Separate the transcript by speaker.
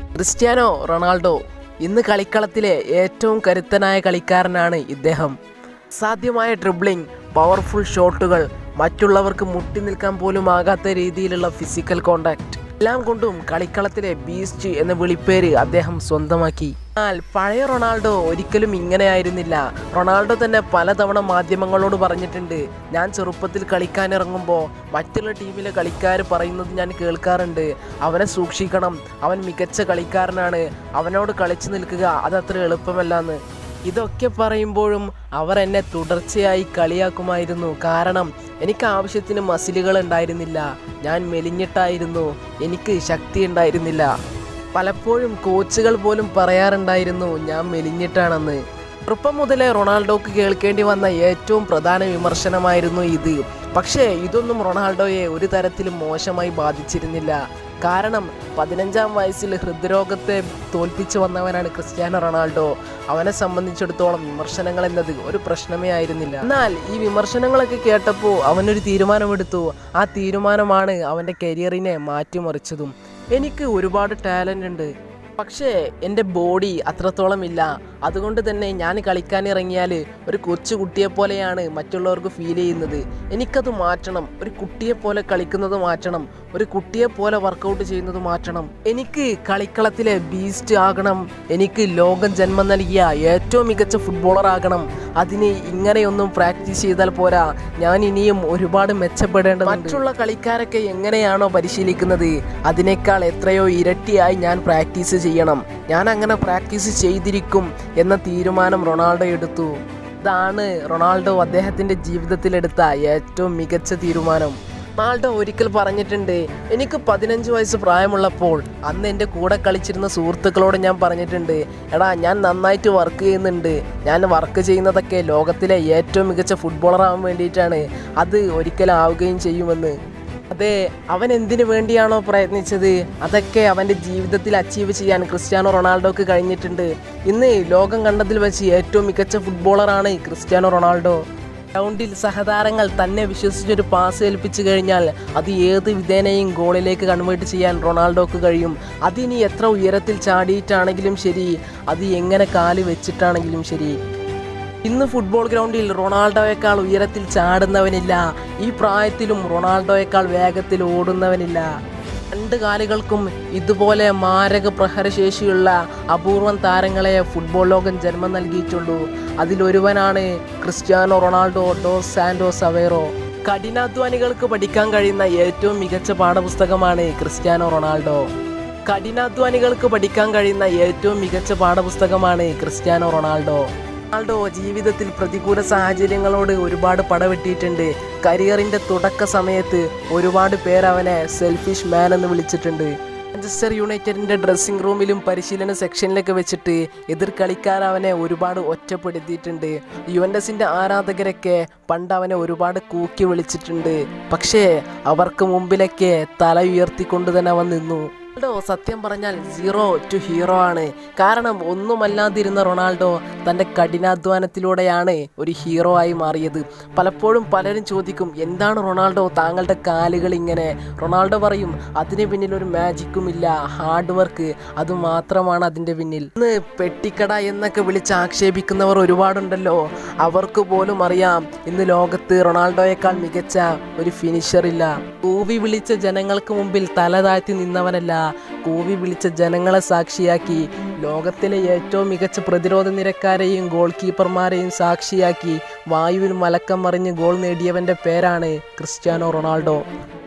Speaker 1: Cristiano Ronaldo ഇന്ന് കളിക്കളത്തിലെ ഏറ്റവും കരുത്തനായ കളിക്കാരനാണ് ഇദ്ദേഹം സാധ്യമായ ഡ്രിബ്ലിംഗ് പവർഫുൾ ഷോട്ടുകൾ മറ്റുള്ളവർക്ക് മുട്ടി നിൽക്കാൻ പോലും ആകാത്ത രീതിയിലുള്ള ഫിസിക്കൽ കോണ്ടാക്ട് എല്ലാം കൊണ്ടും കളിക്കളത്തിലെ ബീസ്റ്റ് എന്ന വിളിപ്പേര് അദ്ദേഹം സ്വന്തമാക്കി എന്നാൽ പഴയ റൊണാൾഡോ ഒരിക്കലും ഇങ്ങനെയായിരുന്നില്ല റൊണാൾഡോ തന്നെ പലതവണ മാധ്യമങ്ങളോട് പറഞ്ഞിട്ടുണ്ട് ഞാൻ ചെറുപ്പത്തിൽ കളിക്കാൻ ഇറങ്ങുമ്പോൾ മറ്റുള്ള ടീമിലെ കളിക്കാർ പറയുന്നത് ഞാൻ കേൾക്കാറുണ്ട് അവനെ സൂക്ഷിക്കണം അവൻ മികച്ച കളിക്കാരനാണ് അവനോട് കളിച്ചു നിൽക്കുക അതത്ര എളുപ്പമല്ല ഇതൊക്കെ പറയുമ്പോഴും അവർ എന്നെ തുടർച്ചയായി കളിയാക്കുമായിരുന്നു കാരണം എനിക്ക് ആവശ്യത്തിന് മസിലുകൾ ഉണ്ടായിരുന്നില്ല ഞാൻ മെലിഞ്ഞിട്ടായിരുന്നു എനിക്ക് ശക്തി ഉണ്ടായിരുന്നില്ല പലപ്പോഴും കോച്ചുകൾ പോലും പറയാറുണ്ടായിരുന്നു ഞാൻ മെലിഞ്ഞിട്ടാണെന്ന് ചെറുപ്പം മുതലേ റൊണാൾഡോക്ക് കേൾക്കേണ്ടി വന്ന ഏറ്റവും പ്രധാന വിമർശനമായിരുന്നു ഇത് പക്ഷേ ഇതൊന്നും റൊണാൾഡോയെ ഒരു തരത്തിലും മോശമായി ബാധിച്ചിരുന്നില്ല കാരണം പതിനഞ്ചാം വയസ്സിൽ ഹൃദ്രോഗത്തെ തോൽപ്പിച്ചു വന്നവനാണ് ക്രിസ്ത്യാനോ റൊണാൾഡോ അവനെ സംബന്ധിച്ചിടത്തോളം വിമർശനങ്ങൾ എന്നത് ഒരു പ്രശ്നമേ ആയിരുന്നില്ല എന്നാൽ ഈ വിമർശനങ്ങളൊക്കെ കേട്ടപ്പോൾ അവനൊരു തീരുമാനമെടുത്തു ആ തീരുമാനമാണ് അവൻ്റെ കരിയറിനെ മാറ്റിമറിച്ചതും എനിക്ക് ഒരുപാട് ടാലൻ്റ് ഉണ്ട് പക്ഷേ എൻ്റെ ബോഡി അത്രത്തോളം ഇല്ല അതുകൊണ്ട് തന്നെ ഞാൻ കളിക്കാൻ ഇറങ്ങിയാൽ ഒരു കൊച്ചു കുട്ടിയെ പോലെയാണ് മറ്റുള്ളവർക്ക് ഫീൽ ചെയ്യുന്നത് എനിക്കത് മാറ്റണം ഒരു കുട്ടിയെ പോലെ കളിക്കുന്നത് മാറ്റണം ഒരു കുട്ടിയെ പോലെ വർക്കൗട്ട് ചെയ്യുന്നത് മാറ്റണം എനിക്ക് കളിക്കളത്തിലെ ബീസ്റ്റ് ആകണം എനിക്ക് ലോകം ജന്മം നൽകിയ ഏറ്റവും മികച്ച ഫുട്ബോളർ ആകണം അതിന് ഇങ്ങനെയൊന്നും പ്രാക്ടീസ് ചെയ്താൽ പോരാ ഞാൻ ഇനിയും ഒരുപാട് മെച്ചപ്പെടേണ്ടത് മറ്റുള്ള കളിക്കാരൊക്കെ എങ്ങനെയാണോ പരിശീലിക്കുന്നത് അതിനേക്കാൾ എത്രയോ ഇരട്ടിയായി ഞാൻ പ്രാക്ടീസ് ചെയ്യണം ഞാൻ അങ്ങനെ പ്രാക്ടീസ് ചെയ്തിരിക്കും എന്ന തീരുമാനം റൊണാൾഡോ എടുത്തു ഇതാണ് റൊണാൾഡോ അദ്ദേഹത്തിൻ്റെ ജീവിതത്തിലെടുത്ത ഏറ്റവും മികച്ച തീരുമാനം റൊണാൾഡോ ഒരിക്കൽ പറഞ്ഞിട്ടുണ്ട് എനിക്ക് പതിനഞ്ച് വയസ്സ് പ്രായമുള്ളപ്പോൾ അന്ന് എൻ്റെ കൂടെ കളിച്ചിരുന്ന സുഹൃത്തുക്കളോട് ഞാൻ പറഞ്ഞിട്ടുണ്ട് എടാ ഞാൻ നന്നായിട്ട് വർക്ക് ചെയ്യുന്നുണ്ട് ഞാൻ വർക്ക് ചെയ്യുന്നതൊക്കെ ലോകത്തിലെ ഏറ്റവും മികച്ച ഫുട്ബോളറാകാൻ വേണ്ടിയിട്ടാണ് അത് ഒരിക്കലും ആവുകയും ചെയ്യുമെന്ന് അതെ അവൻ എന്തിനു വേണ്ടിയാണോ പ്രയത്നിച്ചത് അതൊക്കെ അവൻ്റെ ജീവിതത്തിൽ അച്ചീവ് ചെയ്യാൻ ക്രിസ്ത്യാനോ റൊണാൾഡോക്ക് കഴിഞ്ഞിട്ടുണ്ട് ഇന്ന് ലോകം കണ്ടതിൽ വെച്ച് ഏറ്റവും മികച്ച ഫുട്ബോളറാണ് ക്രിസ്ത്യാനോ റൊണാൾഡോ ഗ്രൗണ്ടിൽ സഹതാരങ്ങൾ തന്നെ വിശ്വസിച്ചൊരു പാസ് ഏൽപ്പിച്ചു കഴിഞ്ഞാൽ അത് ഏത് വിധേനയും ഗോളിലേക്ക് കൺവേർട്ട് ചെയ്യാൻ റൊണാൾഡോക്ക് കഴിയും അതിനി എത്ര ഉയരത്തിൽ ചാടിയിട്ടാണെങ്കിലും ശരി അത് എങ്ങനെ കാല് വെച്ചിട്ടാണെങ്കിലും ശരി ഇന്ന് ഫുട്ബോൾ ഗ്രൗണ്ടിൽ റൊണാൾഡോയേക്കാൾ ഉയരത്തിൽ ചാടുന്നവനില്ല ഈ പ്രായത്തിലും റൊണാൾഡോയേക്കാൾ വേഗത്തിൽ ഓടുന്നവനില്ല രണ്ട് കാലുകൾക്കും ഇതുപോലെ മാരക പ്രഹരശേഷിയുള്ള അപൂർവം താരങ്ങളെ ഫുട്ബോൾ ലോകം ജന്മം നൽകിയിട്ടുള്ളൂ അതിലൊരുവനാണ് Cristiano Ronaldo dos Santos Aveiro കഠിനാധ്വാനികൾക്ക് പഠിക്കാൻ കഴിയുന്ന ഏറ്റവും മികച്ച പാഠപുസ്തകമാണ് ക്രിസ്ത്യാനോ റൊണാൾഡോ കഠിനാധ്വാനികൾക്ക് പഠിക്കാൻ കഴിയുന്ന ഏറ്റവും മികച്ച പാഠപുസ്തകമാണ് ക്രിസ്ത്യാനോ റൊണാൾഡോ റൊണാൾഡോ ജീവിതത്തിൽ പ്രതികൂല സാഹചര്യങ്ങളോട് ഒരുപാട് പടവെട്ടിയിട്ടുണ്ട് കരിയറിന്റെ തുടക്ക സമയത്ത് ഒരുപാട് പേർ അവനെ സെൽഫിഷ് മാൻ എന്ന് വിളിച്ചിട്ടുണ്ട് മാഞ്ചസ്റ്റർ യുണൈറ്റഡിന്റെ ഡ്രസ്സിംഗ് റൂമിലും പരിശീലന സെക്ഷനിലൊക്കെ വെച്ചിട്ട് എതിർ കളിക്കാർ അവനെ ഒരുപാട് ഒറ്റപ്പെടുത്തിയിട്ടുണ്ട് യുവൻഡസിന്റെ ആരാധകരൊക്കെ പണ്ട് അവനെ ഒരുപാട് കൂക്കി വിളിച്ചിട്ടുണ്ട് പക്ഷേ അവർക്ക് മുമ്പിലൊക്കെ തല ഉയർത്തിക്കൊണ്ട് തന്നെ അവൻ നിന്നു റൊണാൾഡോ സത്യം പറഞ്ഞാൽ സീറോ ടു ഹീറോ ആണ് കാരണം ഒന്നുമല്ലാതിരുന്ന റൊണാൾഡോ തൻ്റെ കഠിനാധ്വാനത്തിലൂടെയാണ് ഒരു ഹീറോ ആയി മാറിയത് പലപ്പോഴും പലരും ചോദിക്കും എന്താണ് റൊണാൾഡോ താങ്കളുടെ കാലുകൾ ഇങ്ങനെ റൊണാൾഡോ പറയും അതിന് പിന്നിൽ ഒരു മാജിക്കും ഇല്ല ഹാർഡ് വർക്ക് അത് മാത്രമാണ് അതിൻ്റെ പിന്നിൽ ഇന്ന് പെട്ടിക്കട എന്നൊക്കെ വിളിച്ച് ആക്ഷേപിക്കുന്നവർ ഒരുപാടുണ്ടല്ലോ അവർക്ക് പോലും അറിയാം ഇന്ന് ലോകത്ത് റൊണാൾഡോയേക്കാൾ മികച്ച ഒരു ഫിനിഷർ ഇല്ല കൂവി വിളിച്ച ജനങ്ങൾക്ക് മുമ്പിൽ തല താഴ്ത്തി നിന്നവനല്ല കൂവി വിളിച്ച ജനങ്ങളെ സാക്ഷിയാക്കി ലോകത്തിലെ ഏറ്റവും മികച്ച പ്രതിരോധ നിരക്കാരെയും ഗോൾ കീപ്പർമാരെയും സാക്ഷിയാക്കി വായുവിൽ മലക്കം മറിഞ്ഞ് ഗോൾ നേടിയവൻ്റെ പേരാണ് ക്രിസ്ത്യാനോ റൊണാൾഡോ